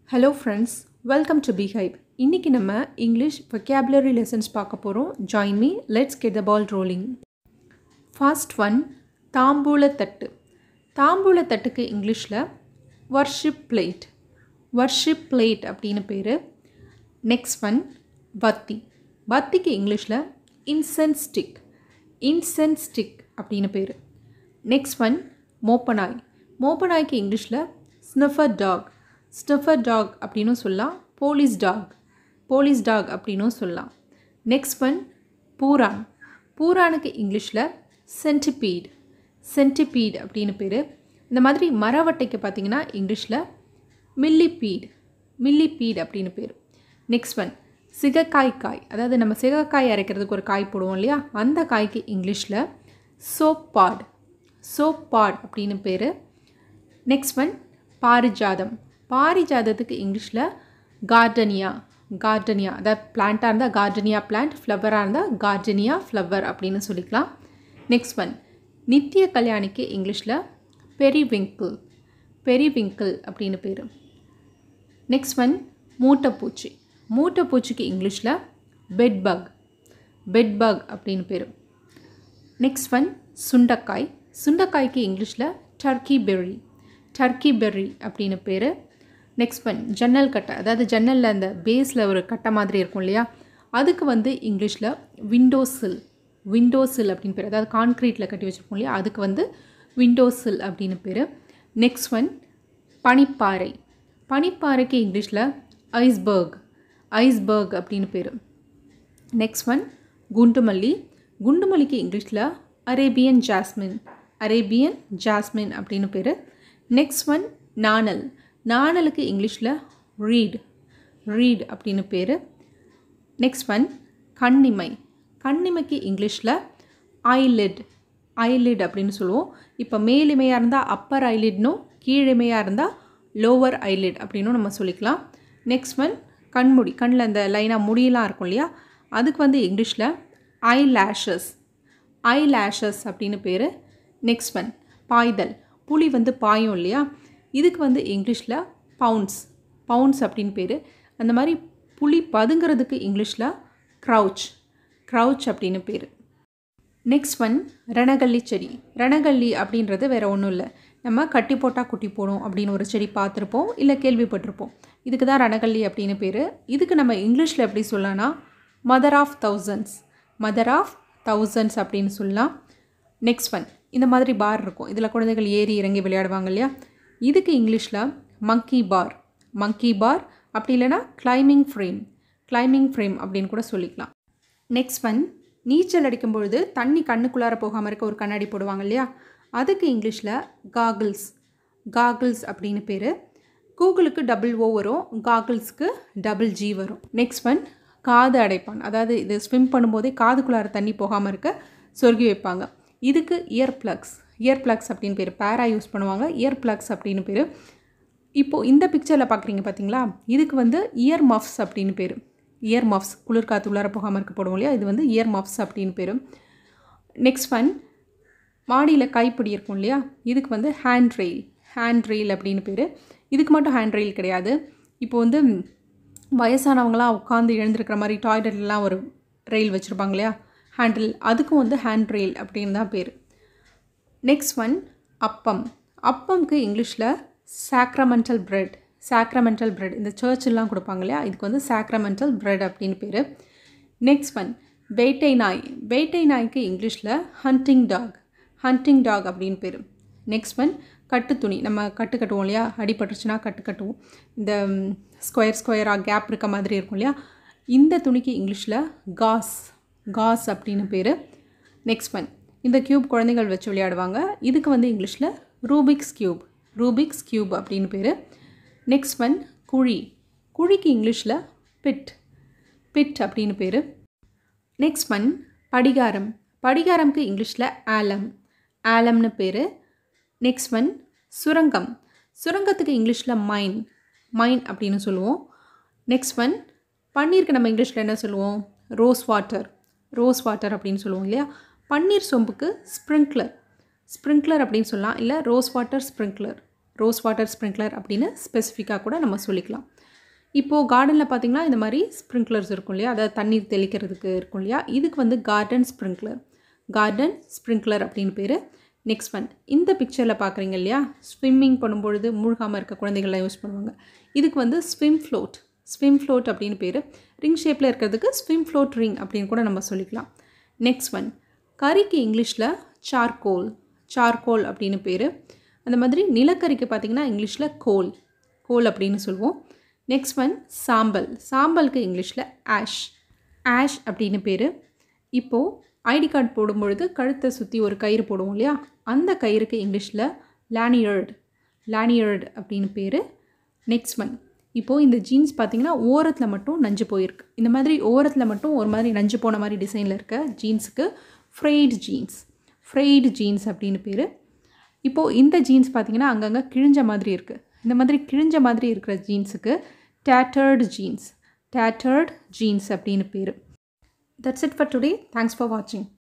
hello friends welcome to பிஹைப் இன்றைக்கி நம்ம இங்கிலீஷ் vocabulary லெசன்ஸ் பார்க்க போகிறோம் join me let's get the ball rolling first one தாம்பூலத்தட்டு தாம்பூலத்தட்டுக்கு இங்கிலீஷில் வர்ஷிப் பிளேட் வர்ஷிப் பிளேட் அப்படின்னு பேர் நெக்ஸ்ட் ஒன் பத்தி பத்திக்கு இங்கிலீஷில் இன்சென்ஸ் ஸ்டிக் இன்சென்ஸ் ஸ்டிக் அப்படின்னு பேர் நெக்ஸ்ட் ஒன் மோப்பனாய் மோப்பனாய்க்கு இங்கிலீஷில் ஸ்னிஃபர் டாக் ஸ்னிஃபர் டாக் அப்படின்னும் சொல்லலாம் போலீஸ் டாக் போலீஸ் டாக் அப்படின்னும் சொல்லலாம் நெக்ஸ்ட் ஒன் பூரான் பூரானுக்கு இங்கிலீஷில் சென்டிபீட் சென்டிபீட் அப்படின்னு பேர் இந்த மாதிரி மரவட்டைக்கு பார்த்தீங்கன்னா இங்கிலீஷில் மில்லிபீட் மில்லிபீட் அப்படின்னு பேர் நெக்ஸ்ட் ஒன் சிகக்காய் காய் அதாவது நம்ம சிகக்காய் அரைக்கிறதுக்கு ஒரு காய் போடுவோம் இல்லையா அந்த காய்க்கு இங்கிலீஷில் சோப் பாட் சோப் பாட் அப்படின்னு பேர் நெக்ஸ்ட் ஒன் பாரிஜாதம் பாரிஜாதத்துக்கு இங்கிலீஷில் கார்டனியா கார்டனியா அதாவது பிளான்ட்டாக இருந்தால் கார்டனியா பிளான்ட் ஃப்ளவராக இருந்தால் கார்டனியா ஃப்ளவர் அப்படின்னு சொல்லிக்கலாம் நெக்ஸ்ட் ஒன் நித்திய கல்யாணிக்கு இங்கிலீஷில் பெரிவிங்கிள் பெரிவிங்கிள் அப்படின்னு பேர் நெக்ஸ்ட் ஒன் மூட்டைப்பூச்சி மூட்டைப்பூச்சிக்கு இங்கிலீஷில் பெட் பக் பெட் பக் அப்படின்னு பேர் நெக்ஸ்ட் ஒன் சுண்டைக்காய் சுண்டைக்காய்க்கு இங்கிலீஷில் டர்க்கி பெர்ரி டர்க்கி பெர்ரி அப்படின்னு பேர் நெக்ஸ்ட் ஒன் ஜன்னல் கட்டை அதாவது ஜன்னலில் அந்த பேஸில் ஒரு கட்டை மாதிரி இருக்கும் இல்லையா அதுக்கு வந்து இங்கிலீஷில் விண்டோசில் விண்டோசில் அப்படின்னு பேர் அதாவது கான்க்ரீட்டில் கட்டி வச்சுருப்போம் இல்லையா அதுக்கு வந்து விண்டோசில் அப்படின்னு பேர் நெக்ஸ்ட் ஒன் பனிப்பாறை பனிப்பாறைக்கு இங்கிலீஷில் ஐஸ்பர்க் ஐஸ்பர்க் அப்படின்னு பேர் நெக்ஸ்ட் ஒன் குண்டுமல்லி குண்டுமல்லிக்கு இங்கிலீஷில் அரேபியன் ஜாஸ்மின் அரேபியன் ஜாஸ்மின் அப்படின்னு பேர் நெக்ஸ்ட் ஒன் நாணல் நாணலுக்கு இங்கிலீஷில் ரீட் ரீட் அப்படின்னு பேர் நெக்ஸ்ட் ஒன் கண்ணிமை கண்ணிமைக்கு இங்கிலீஷில் ஐலிட் ஐலிட் அப்படின்னு சொல்லுவோம் இப்போ மேலிமையாக இருந்தால் அப்பர் ஐலிட்னும் கீழிமையாக இருந்தால் லோவர் ஐலிட் அப்படின்னும் நம்ம சொல்லிக்கலாம் நெக்ஸ்ட் ஒன் கண்முடி கண்ணில் அந்த லைனாக முடியெல்லாம் இருக்கும் இல்லையா அதுக்கு வந்து இங்கிலீஷில் ஐ லேஷஸ் ஐ லேஷஸ் அப்படின்னு பேர் நெக்ஸ்ட் ஒன் பாய்தல் புலி வந்து பாயும் இல்லையா இதுக்கு வந்து இங்கிலீஷில் பவுண்ட்ஸ் பவுண்ட்ஸ் அப்படின்னு பேர் அந்த மாதிரி புலி பதுங்கிறதுக்கு இங்கிலீஷில் க்ரௌச் க்ரௌச் அப்படின்னு பேர் நெக்ஸ்ட் ஒன் ரணகல்லி செடி ரணகல்லி அப்படின்றது வேறு ஒன்றும் இல்லை நம்ம கட்டி போட்டால் குட்டி போடும் அப்படின்னு ஒரு செடி பார்த்துருப்போம் இல்லை கேள்விப்பட்டிருப்போம் இதுக்கு தான் ரணகல்லி அப்படின்னு பேர் இதுக்கு நம்ம இங்கிலீஷில் எப்படி சொல்லலாம்னா mother of thousands mother of thousands அப்படின்னு சொல்லலாம் நெக்ஸ்ட் ஒன் இந்த மாதிரி பார் இருக்கும் இதில் குழந்தைகள் ஏறி இறங்கி விளையாடுவாங்க இல்லையா இதுக்கு இங்கிலீஷில் மங்கி பார் மங்கி பார் அப்படி இல்லைன்னா கிளைமிங் ஃப்ரேம் கிளைமிங் ஃப்ரேம் அப்படின்னு கூட சொல்லிக்கலாம் நெக்ஸ்ட் ஒன் நீச்சல் அடிக்கும் பொழுது தண்ணி கண்ணுக்குள்ளார போகாமல் இருக்க ஒரு கண்ணாடி போடுவாங்க இல்லையா அதுக்கு இங்கிலீஷில் காகிள்ஸ் காகிள்ஸ் அப்படின்னு பேர் கூகுளுக்கு டபுள் ஓ வரும் காகிள்ஸ்க்கு டபுள் ஜி வரும் நெக்ஸ்ட் ஒன் காது அடைப்பான் அதாவது இது ஸ்விம் பண்ணும்போதே காதுக்குள்ளார தண்ணி போகாமல் இருக்க சொருகி வைப்பாங்க இதுக்கு இயர் ப்ளக்ஸ் இயர் ப்ளக்ஸ் அப்படின்னு பேர் பேரா யூஸ் பண்ணுவாங்க இயர் ப்ளக்ஸ் அப்படின்னு பேர் இப்போது இந்த பிக்சரில் பார்க்குறீங்க பார்த்தீங்களா இதுக்கு வந்து இயர் மஃப்ஸ் அப்படின்னு பேர் இயர் மஃப்ஸ் குளிர் காற்று உள்ளார போகாமல் இருக்க போடுவோம் இல்லையா இது வந்து இயர் மஃப்ஸ் அப்படின்னு பேர் நெக்ஸ்ட் ஒன் மாடியில் கைப்பிடி இருக்கும் இல்லையா இதுக்கு வந்து ஹேண்ட் ரெயில் ஹேண்ட் ரெயில் அப்படின்னு பேர் இதுக்கு மட்டும் ஹேண்ட் ரெயில் கிடையாது இப்போ வந்து வயசானவங்களாம் உட்காந்து எழுந்திருக்கிற மாதிரி டாய்லெட்லாம் ஒரு ரெயில் வச்சுருப்பாங்க இல்லையா ஹேண்டில் அதுக்கும் வந்து ஹேண்ட் ரெயில் அப்படின்னு தான் பேர் நெக்ஸ்ட் ஒன் அப்பம் அப்பம்க்கு இங்கிலீஷில் சாக்ரமெண்டல் பிரெட் சாக்ரமெண்டல் பிரெட் இந்த சர்ச்செல்லாம் கொடுப்பாங்க இல்லையா இதுக்கு வந்து சாக்ரமெண்டல் பிரெட் அப்படின்னு பேர் நெக்ஸ்ட் ஒன் வேட்டை நாய் வேட்டை நாய்க்கு இங்கிலீஷில் ஹண்டிங் டாக் ஹண்டிங் டாக் அப்படின்னு பேர் நெக்ஸ்ட் ஒன் கட்டு துணி நம்ம கட்டு கட்டுவோம் இல்லையா அடிபட்டுருச்சுன்னா கட்டு கட்டுவோம் இந்த ஸ்கொயர் ஸ்கொயராக கேப் இருக்க மாதிரி இருக்கும் இல்லையா இந்த துணிக்கு இங்கிலீஷில் காஸ் காஸ் அப்படின்னு பேர் நெக்ஸ்ட் ஒன் இந்த க்யூப் குழந்தைகள் வச்சு விளையாடுவாங்க இதுக்கு வந்து இங்கிலீஷில் ரூபிக்ஸ் க்யூப் ரூபிக்ஸ் க்யூப் அப்படின்னு பேர் நெக்ஸ்ட் ஒன் குழி குழிக்கு இங்கிலீஷில் பிட் பிட் அப்படின்னு பேர் நெக்ஸ்ட் ஒன் படிகாரம் படிகாரம்க்கு இங்கிலீஷில் ஆலம் ஆலம்னு பேர் நெக்ஸ்ட் ஒன் சுரங்கம் சுரங்கத்துக்கு இங்கிலீஷில் மைன் மைன் அப்படின்னு சொல்லுவோம் நெக்ஸ்ட் ஒன் பன்னீருக்கு நம்ம இங்கிலீஷில் என்ன சொல்லுவோம் ரோஸ் வாட்டர் ரோஸ் வாட்டர் அப்படின்னு சொல்லுவோம் இல்லையா பன்னீர் சொம்புக்கு ஸ்ப்ரிங்க்லர் ஸ்ப்ரிங்க்லர் அப்படின்னு சொல்லலாம் இல்லை rose water sprinkler rose water sprinkler அப்படின்னு ஸ்பெசிஃபிக்காக கூட நம்ம சொல்லிக்கலாம் இப்போது கார்டனில் பார்த்திங்கன்னா இந்த மாதிரி ஸ்ப்ரிங்க்லர்ஸ் இருக்கும் இல்லையா அதாவது தண்ணீர் தெளிக்கிறதுக்கு இருக்கும் இல்லையா இதுக்கு வந்து கார்டன் ஸ்ப்ரிங்க்லர் கார்டன் ஸ்ப்ரிங்க்லர் அப்படின்னு பேர் நெக்ஸ்ட் ஒன் இந்த பிக்சரில் பார்க்குறீங்க இல்லையா ஸ்விம்மிங் பண்ணும்பொழுது மூழ்காமல் இருக்க குழந்தைகள்லாம் யூஸ் பண்ணுவாங்க இதுக்கு வந்து ஸ்விம் ஃப்ளோட் ஸ்விம் ஃப்ளோட் அப்படின்னு பேர் ரிங் ஷேப்பில் இருக்கிறதுக்கு ஸ்விம் ஃப்ளோட் ரிங் அப்படின்னு கூட நம்ம சொல்லிக்கலாம் நெக்ஸ்ட் ஒன் கறிக்கு இங்கிலீஷில் சார்கோல் சார்கோல் அப்படின்னு பேர் அந்த மாதிரி நிலக்கரிக்கு பார்த்திங்கன்னா இங்கிலீஷில் கோல் கோல் அப்படின்னு சொல்லுவோம் நெக்ஸ்ட் ஒன் சாம்பல் சாம்பலுக்கு இங்கிலீஷில் ஆஷ் ஆஷ் அப்படின்னு பேர் இப்போது ஐடி கார்டு போடும்பொழுது கழுத்தை சுற்றி ஒரு கயிறு போடுவோம் இல்லையா அந்த கயிறுக்கு இங்கிலீஷில் லேனியர்டு லேனியர்டு அப்படின்னு பேர் நெக்ஸ்ட் ஒன் இப்போது இந்த ஜீன்ஸ் பார்த்திங்கன்னா ஓரத்தில் மட்டும் நஞ்சு போயிருக்கு இந்த மாதிரி ஓரத்தில் மட்டும் ஒரு மாதிரி நஞ்சு போன மாதிரி டிசைனில் இருக்க ஜீன்ஸுக்கு ஃப்ரெய்டு ஜீன்ஸ் ஃப்ரெய்டு ஜீன்ஸ் அப்படின்னு பேர் இப்போது இந்த ஜீன்ஸ் பார்த்திங்கன்னா அங்கங்கே கிழிஞ்ச மாதிரி இருக்குது இந்த மாதிரி கிழிஞ்ச மாதிரி இருக்கிற ஜீன்ஸுக்கு டேட்டர்டு ஜீன்ஸ் டேட்டர்ட் ஜீன்ஸ் அப்படின்னு பேர் that's it for today thanks for வாட்சிங்